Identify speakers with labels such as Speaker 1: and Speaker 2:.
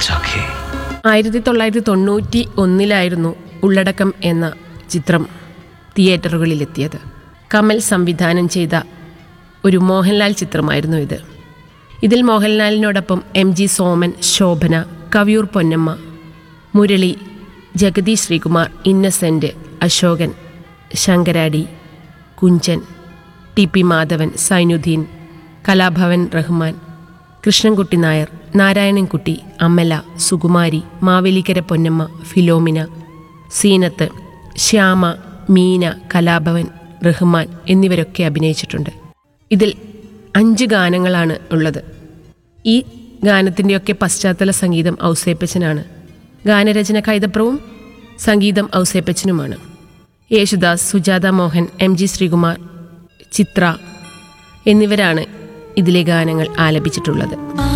Speaker 1: चाखे
Speaker 2: ആയിരത്തി തൊള്ളായിരത്തി തൊണ്ണൂറ്റി ഒന്നിലായിരുന്നു ഉള്ളടക്കം എന്ന ചിത്രം തിയേറ്ററുകളിലെത്തിയത് കമൽ സംവിധാനം ചെയ്ത ഒരു മോഹൻലാൽ ചിത്രമായിരുന്നു ഇത് ഇതിൽ മോഹൻലാലിനോടൊപ്പം M G Soman Shobana Kaviyoor Ponnamma Murali Jagathy Sreekumar Innocent Ashokan Sankaradi Kunchan T P Madhavan Zainuddin Kalabhavan Rahman Krishnankutty Nair Narayanankutty Ammala Sukumari Mavelikkara Ponnamma Philomina Zeenath Shyama Meena Kalabhavan Rahman എന്നിവരൊക്കെ അഭിനയിച്ചിട്ടുണ്ട് ഇതിൽ അഞ്ച് ഗാനങ്ങളാണ് ഉള്ളത് ഈ ഗാനത്തിൻ്റെയൊക്കെ പശ്ചാത്തല സംഗീതം ഔസേപ്പച്ചനാണ് ഗാനരചന കൈതപ്രവും സംഗീതം ഔസേപ്പച്ചനുമാണ് യേശുദാസ് സുജാത മോഹൻ എം ജി ശ്രീകുമാർ ചിത്ര എന്നിവരാണ് ഇതിലെ ഗാനങ്ങൾ ആലപിച്ചിട്ടുള്ളത്
Speaker 3: ആ